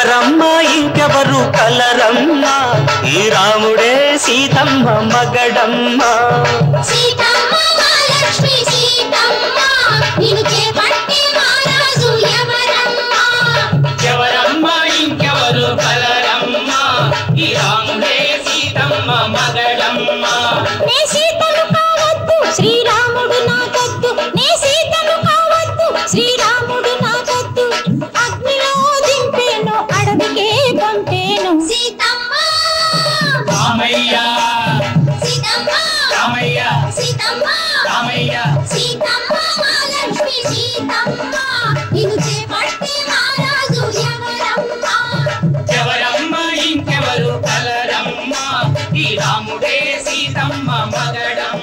ఎవరమ్మ ఇంకెవరు కలరమ్మ ఈ రాముడే సీతమ్మ మగడమ్మ సీతమ్మ మహాలక్ష్మి సీతమ్మ నిన్ను చేపట్టి మహారాజు ఎవరమ్మ ఎవరమ్మ ఇంకెవరు కలరమ్మ ఈ రాముడే సీతమ్మ మగడమ్మ నే సీతను కావద్దు శ్రీరాముడు నాకొద్దు నే సీతను కావద్దు శ్రీరాముడు నాకొద్దు అగ్నిలో దింపేను అడవికే పంపేను సీతమ్మ రామయ్య సీతమ్మ రామయ్య సీతమ్మ రామయ్య సీతమ్మ మహాలక్ష్మి సీతమ్మ నిన్ను చేపట్టి మహారాజు ఎవరమ్మ ఎవరమ్మ ఇంకెవరు కలరమ్మ ఈ రాముడే సీతమ్మ మగడమ్మ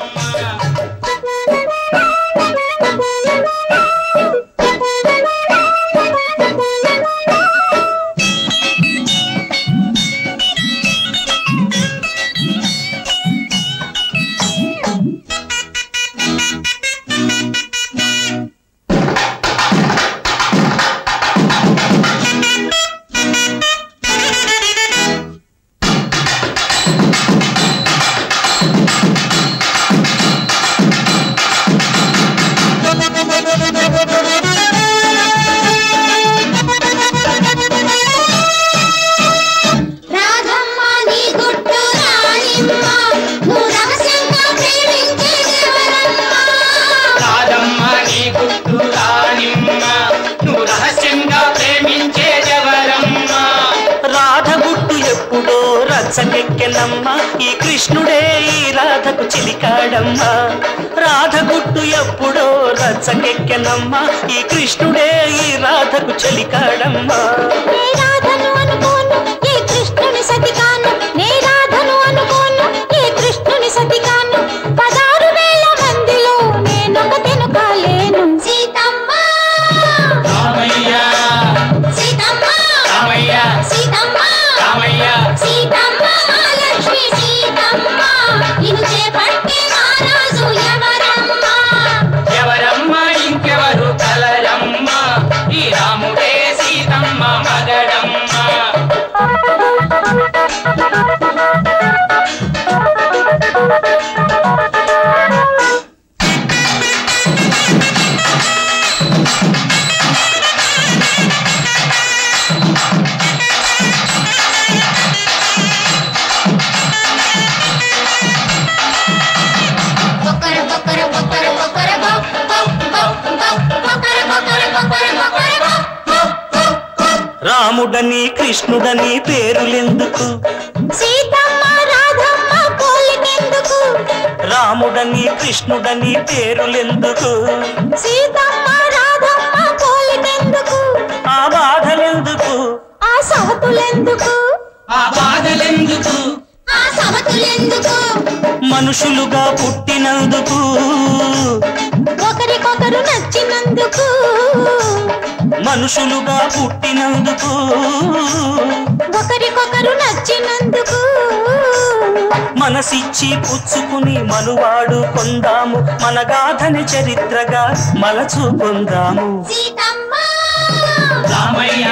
రాధమ్మ నీ గుట్టు రాణిమ్మ నువ్వు రహస్యంగా ప్రేమించేదెవరమ్మ కాదమ్మ నీ గుట్టు రానిమ్మ నువ్వు రహస్యంగా ప్రేమించేదెవరమ్మ రాధగుట్టు ఎప్పుడో రచ్చకెక్కెనమ్మ ఈ కృష్ణుడే ఈ రాధకు చిలికాడమ్మ రాధగుట్టు ఎప్పుడో రచ్చకెక్కెనమ్మ ఈ కృష్ణుడే ఈ రాధకు చెలికాడమ్మ నే రాధను అనుకోను ఏ కృష్ణుని సతికాను నే రాధను అనుకోను ఏ కృష్ణుని సతికాను పదారు వేల మందిలో నేనొకతెను కాలేను సీతమ్మ రామయ్య సీతమ్మ రామయ్య సీతమ్మ రామయ్య సీతమ్మ మహాలక్ష్మి సీతమ్మ నిన్ను చేపట్టి మహారాజు ఎవరమ్మ ఎవరమ్మ ఇంకెవరు కలరమ్మ ఈ రాముడే సీతమ్మ మగడమ్మ బొక్కర బొక్కర బొక్కర బొక్కర బొ బొ బొ బొ బొక్కర బొక్కర బొక్కర బొక్కర బొ బొ బొ బొ రాముడని కృష్ణుడని పేరులెందుకు సీతమ్మ రాధమ్మ పోలికెందుకు రాముడని కృష్ణుడని పేరులెందుకు సీతమ్మ రాధమ్మ పోలికెందుకు ఆ బాధలెందుకు ఆ సవతులెందుకు ఆ బాధలెందుకు ఆ సవతులెందుకు మనుషులుగా పుట్టినందుకు ఒకరికొకరు నచ్చినందుకు మనుషులుగా పుట్టినందుకు ఒకరికొకరు నచ్చినందుకు మనసిచ్చి పుచ్చుకుని మనువాడు కొందాము మన గాథని చరిత్రగా మలచుకుందాము సీతమ్మ రామయ్య